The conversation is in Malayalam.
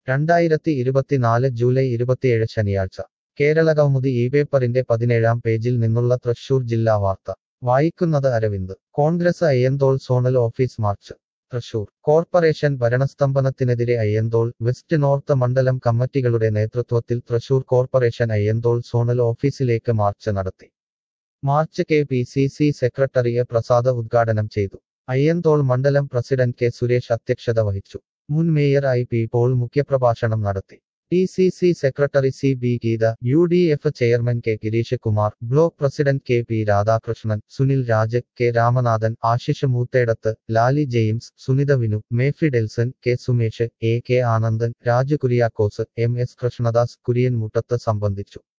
രണ്ടായിരത്തി ഇരുപത്തിനാല് ജൂലൈ ഇരുപത്തിയേഴ് ശനിയാഴ്ച കേരള കൗമുദി ഈ പേപ്പറിന്റെ പതിനേഴാം പേജിൽ നിന്നുള്ള തൃശൂർ ജില്ലാ വാർത്ത വായിക്കുന്നത് Aravind Congress Ayyanthole zonal office march Thrissur corporation ഭരണസ്തംഭനത്തിനെതിരെ അയ്യന്തോൾ വെസ്റ്റ് നോർത്ത് മണ്ഡലം കമ്മിറ്റികളുടെ നേതൃത്വത്തിൽ തൃശൂർ കോർപ്പറേഷൻ അയ്യന്തോൾ സോണൽ ഓഫീസിലേക്ക് മാർച്ച് നടത്തി march K P C C secretary A Prasad ഉദ്ഘാടനം ചെയ്തു അയ്യന്തോൾ മണ്ഡലം പ്രസിഡന്റ് കെ സുരേഷ് അധ്യക്ഷത വഹിച്ചു മുൻ മേയർ ഐ പി പോൾ മുഖ്യപ്രഭാഷണം നടത്തി T C C secretary C B Geetha U D F chairman K Girish Kumar block president K P Radhakrishnan Sunil Raj K Ramanathan Ashish Moothedath Lali James Sunitha Vinu Mefi Delson K Sumesh A K Anandan Raju Kuriakose M S Krishnadas Kurian Muttath സംബന്ധിച്ചു